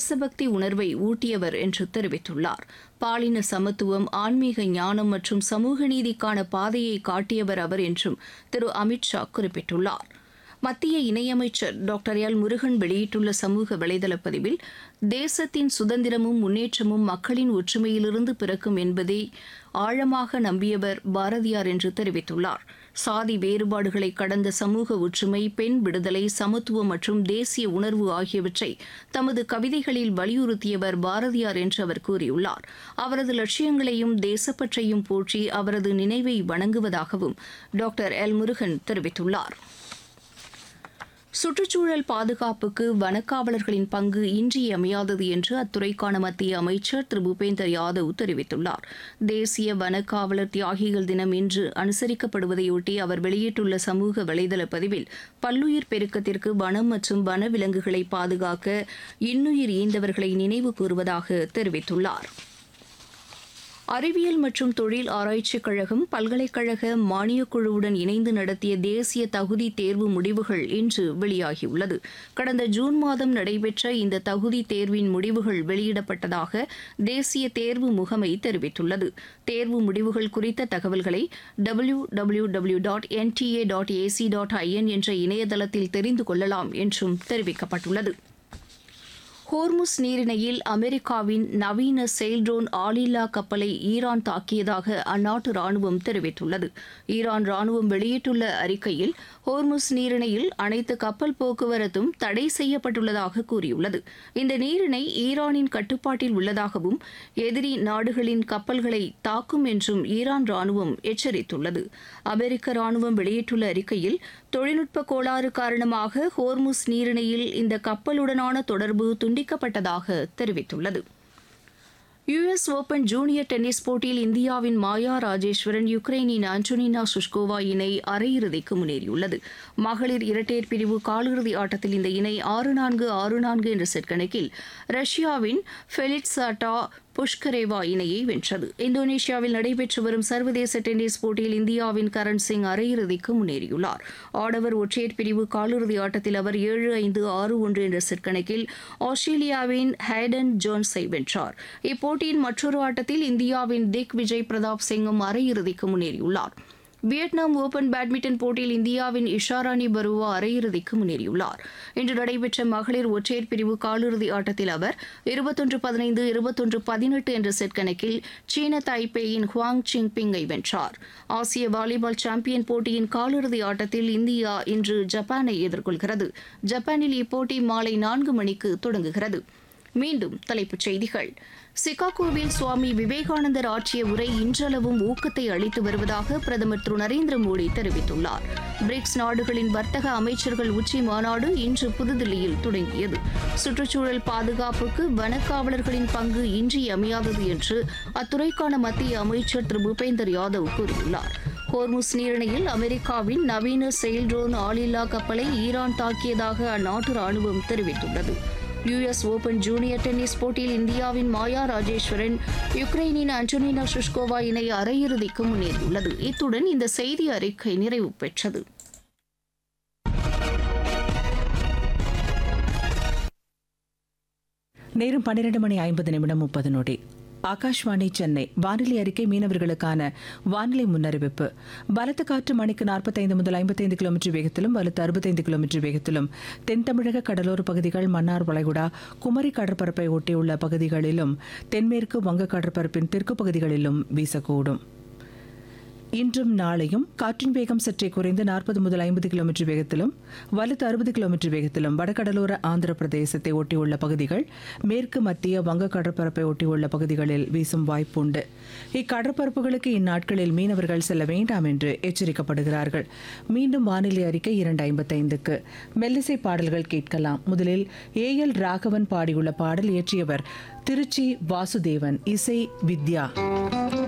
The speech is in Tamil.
தேசபக்தி உணர்வை ஊட்டியவர் என்று தெரிவித்துள்ளார் பாலின சமத்துவம் ஆன்மீக ஞானம் மற்றும் சமூக நீதிக்கான பாதையை காட்டியவர் அவர் என்றும் திரு அமித்ஷா குறிப்பிட்டுள்ளார் மத்திய இணையமைச்சர் டாக்டர் எல் முருகன் வெளியிட்டுள்ள சமூக வலைதள பதிவில் தேசத்தின் சுதந்திரமும் முன்னேற்றமும் மக்களின் ஒற்றுமையிலிருந்து பிறக்கும் என்பதை ஆழமாக நம்பியவர் பாரதியார் என்று தெரிவித்துள்ளார் சாதி வேறுபாடுகளை கடந்த சமூக ஒற்றுமை பெண் விடுதலை சமத்துவம் மற்றும் தேசிய உணர்வு ஆகியவற்றை தமது கவிதைகளில் வலியுறுத்தியவர் பாரதியார் என்று அவர் கூறியுள்ளார் அவரது லட்சியங்களையும் தேசப்பற்றையும் போற்றி அவரது நினைவை வணங்குவதாகவும் டாக்டர் எல் முருகன் தெரிவித்துள்ளார் சுற்றுச்சூழல் பாதுகாப்புக்கு வனக்காவலர்களின் பங்கு இன்றியமையாதது என்று அத்துறைக்கான மத்திய அமைச்சர் திரு பூபேந்தர் யாதவ் தெரிவித்துள்ளார் தேசிய வனக்காவலர் தியாகிகள் தினம் இன்று அனுசரிக்கப்படுவதையொட்டி அவர் வெளியிட்டுள்ள சமூக வலைதள பதிவில் பல்லுயிர் பெருக்கத்திற்கு வனம் மற்றும் வனவிலங்குகளை பாதுகாக்க இன்னுயிர் ஈந்தவர்களை நினைவு கூறுவதாக தெரிவித்துள்ளார் அறிவியல் மற்றும் தொழில் ஆராய்ச்சிக் கழகம் பல்கலைக்கழக மானியக் குழுவுடன் இணைந்து நடத்திய தேசிய தகுதி தேர்வு முடிவுகள் இன்று வெளியாகியுள்ளது கடந்த ஜூன் மாதம் நடைபெற்ற இந்த தகுதி தேர்வின் முடிவுகள் வெளியிடப்பட்டதாக தேசிய தேர்வு முகமை தெரிவித்துள்ளது தேர்வு முடிவுகள் குறித்த தகவல்களை W W W dot NTA dot AC dot IN என்ற இணையதளத்தில் தெரிந்து கொள்ளலாம் என்றும் தெரிவிக்கப்பட்டுள்ளது ஹோர்முஸ் நீரிணையில் அமெரிக்காவின் நவீன செயில்ட்ரோன் ஆளில்லா கப்பலை ஈரான் தாக்கியதாக அந்நாட்டு ராணுவம் தெரிவித்துள்ளது ஈரான் ராணுவம் வெளியிட்டுள்ள அறிக்கையில் ஹோர்முஸ் நீரிணையில் அனைத்து கப்பல் போக்குவரத்தும் தடை செய்யப்பட்டுள்ளதாக கூறியுள்ளது இந்த நீரிணை ஈரானின் கட்டுப்பாட்டில் உள்ளதாகவும் எதிரி நாடுகளின் கப்பல்களை தாக்கும் என்றும் ஈரான் ராணுவம் எச்சரித்துள்ளது அமெரிக்க ராணுவம் வெளியிட்டுள்ள அறிக்கையில் தொழில்நுட்ப கோளாறு காரணமாக ஹோர்முஸ் நீரிணையில் இந்த கப்பலுடனான தொடர்பு துண்டிக்கப்பட்டதாக தெரிவித்துள்ளது யுஎஸ் ஓபன் ஜூனியர் டென்னிஸ் போட்டியில் இந்தியாவின் மாயா ராஜேஸ்வரன் யுக்ரைனின் ஆண்டோனினா சுஷ்கோவா இணை அரையிறுதிக்கு முன்னேறியுள்ளது மகளிர் இரட்டையர் பிரிவு காலிறுதி ஆட்டத்தில் இந்த இணை ஆறு நான்கு ஆறு நான்கு என்ற செட் கணக்கில் ரஷ்யாவின் ஃபெலிட்சாட்டா புஷ்கரேவா இணையை வென்றது இந்தோனேஷியாவில் நடைபெற்று வரும் சர்வதேச டென்னிஸ் போட்டியில் இந்தியாவின் கரண் சிங் அரையிறுதிக்கு முன்னேறியுள்ளார் ஆடவர் ஒற்றையர் பிரிவு காலிறுதி ஆட்டத்தில் அவர் ஏழு ஐந்து ஆறு ஒன்று என்ற செட் கணக்கில் ஆஸ்திரேலியாவின் ஹைடன் ஜோன்ஸை வென்றார் இப்போட்டியின் மற்றொரு ஆட்டத்தில் இந்தியாவின் திக் விஜய் பிரதாப் சிங்கும் அரையிறுதிக்கு முன்னேறியுள்ளார் வியட்நாம் ஓபன் பேட்மிண்டன் போட்டியில் இந்தியாவின் இஷாராணி பருவா அரையிறுதிக்கு முன்னேறியுள்ளார் இன்று நடைபெற்ற மகளிர் ஒற்றையர் பிரிவு காலிறுதி ஆட்டத்தில் அவர் இருபத்தொன்று பதினைந்து இருபத்தொன்று பதினெட்டு என்ற செட் கணக்கில் சீன தாய்பேயின் ஹுவாங் சிங் பிங்கை வென்றார் ஆசிய வாலிபால் சாம்பியன் போட்டியின் காலிறுதி ஆட்டத்தில் இந்தியா இன்று ஜப்பானை எதிர்கொள்கிறது ஜப்பானில் இப்போட்டி மாலை நான்கு மணிக்கு தொடங்குகிறது மீண்டும் தலைப்புச் செய்திகள் சிகாகோவில் சுவாமி விவேகானந்தர் ஆற்றிய உரை இன்றளவும் ஊக்கத்தை அளித்து வருவதாக பிரதமர் திரு நரேந்திர மோடி தெரிவித்துள்ளார் பிரிக்ஸ் நாடுகளின் வர்த்தக அமைச்சர்கள் உச்சி மாநாடு இன்று புதுதில்லியில் தொடங்கியது சுற்றுச்சூழல் பாதுகாப்புக்கு வனக்காவலர்களின் பங்கு இன்றியமையாதது என்று அத்துறைக்கான மத்திய அமைச்சர் திரு பூபேந்தர் யாதவ் கூறியுள்ளார் ஹோர்முஸ் நீரிணையில் அமெரிக்காவின் நவீன செயில்ட்ரோன் ஆளில்லா கப்பலை ஈரான் தாக்கியதாக அந்நாட்டு ராணுவம் தெரிவித்துள்ளது யுஎஸ் ஓபன் ஜூனியர் டென்னிஸ் போட்டியில் இந்தியாவின் மாயா ராஜேஸ்வரன் யுக்ரைனின் அன்டோனினா சுஷ்கோவா இணை அரையிறுதிக்கு முன்னேறியுள்ளது இத்துடன் இந்த செய்தி அறிக்கை நிறைவு பெற்றது நேரம் பன்னிரண்டு மணி ஐம்பது நிமிடம் முப்பது நொடி ஆகாஷ்வாணி சென்னை வானிலை அறிக்கை மீனவர்களுக்கான வானிலை முன்னறிவிப்பு பலத்த காற்று மணிக்கு நாற்பத்தைந்து முதல் ஐம்பத்தைந்து கிலோமீட்டர் வேகத்திலும் வலுத்து அறுபத்தைந்து கிலோமீட்டர் வேகத்திலும் தென் தமிழக கடலோர பகுதிகள் மன்னார் வளைகுடா குமரி கடற்பரப்பை ஒட்டியுள்ள பகுதிகளிலும் தென்மேற்கு வங்க கடற்பரப்பின் தெற்கு பகுதிகளிலும் வீசக்கூடும் இன்றும் நாளையும் காற்றின் வேகம் சற்றே குறைந்து நாற்பது முதல் ஐம்பது கிலோமீட்டர் வேகத்திலும் வலுத்து அறுபது கிலோமீட்டர் வேகத்திலும் வடகடலோர ஆந்திர பிரதேசத்தை ஒட்டியுள்ள பகுதிகள் மேற்கு மத்திய வங்க கடற்பரப்பை ஒட்டியுள்ள பகுதிகளில் வீசும் வாய்ப்புண்டு இக்கடற்பரப்புகளுக்கு இந்நாட்களில் மீனவர்கள் செல்ல வேண்டாம் என்று எச்சரிக்கப்படுகிறார்கள் மீண்டும் வானிலை அறிக்கை இரண்டு ஐம்பத்தைந்துக்கு மெல்லிசை பாடல்கள் கேட்கலாம் முதலில் ஏ எல் ராகவன் பாடியுள்ள பாடல் இயற்றியவர் திருச்சி வாசுதேவன் இசை வித்யா